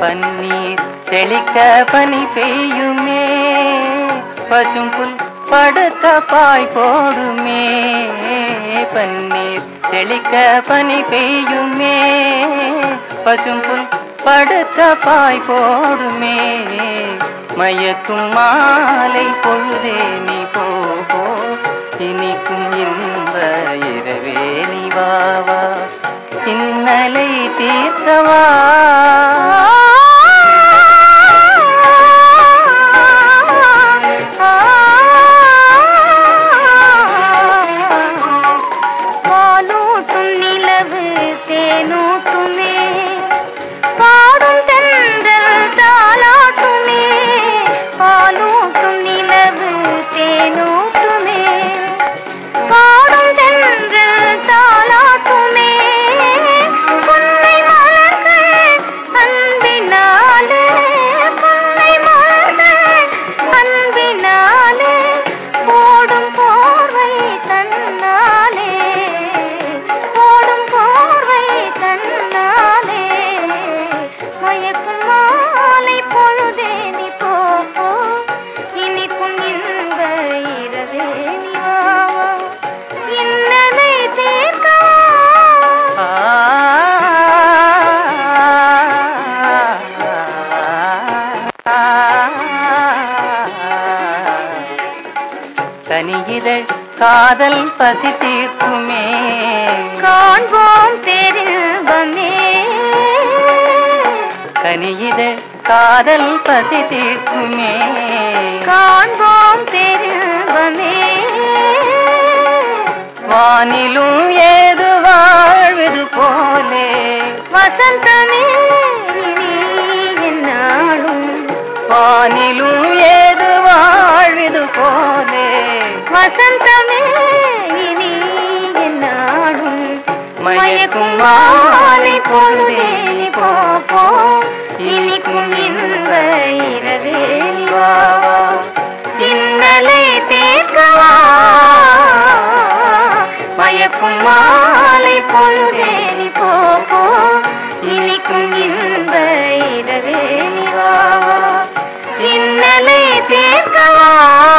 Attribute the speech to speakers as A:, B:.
A: பன்னீர் தெளிக்க பனி பெய்யுமே பசும்புல் படுத்த பாய் போடுமே பன்னீர் தெளிக்க பனி பெய்யுமே பசும்புல் படுத்த பாய் போடுமே மயக்கும் மாலை பொழுதே நீ போ போ. இனிக்கும் இன்ப இரவே நீ வா வா இன்னலை தீர்த்தவா
B: பாலூட்டும் நிலவு தேனூட்டுமே பாடும் தென்றல் தாலாட்டுமே பாலூட்டும் நிலவு தேனூட்டுமே பாடும் தென்றல் தாலாட்டுமே புன்னை மலர்கள் அன்பினாலே புன்னை மலர்கள் அன்பினாலே போடும் போர்வை தன்னாலே போடும் போர்வை தன்னாலே மயக்கும் மாலை பொழுதே நீ போ போ. இனிக்கும் இன்ப இரவே நீ வா வா. இன்னலை தீர்க்கவா
A: ஆ தனியிதழ் காதல் பசி தீர்க்குமே
B: காண்போம் பெருவமே
A: கனியிதழ் காதல் பசி தீர்க்குமே
B: காண்போம் பெருவமே
A: வானிலும் ஏது வாழ்வது போலே
B: வசந்தமே நீ என்னாலும்
A: வானிலும் ஏது வாழ்வது போலே
B: வசந்தமே நீ என்னாலும்
A: மயக்கும் மாலை பொழுதே நீ போ போ
B: இனிக்கும் இன்ப இரவே நீ
A: வா வா.
B: இன்னலை தேக்கவா மயக்கும் மாலை பொழுதே நீ போ போ இனிக்கும் இன்ப இரவே நீ வா வா. இன்னலை தேக்கவா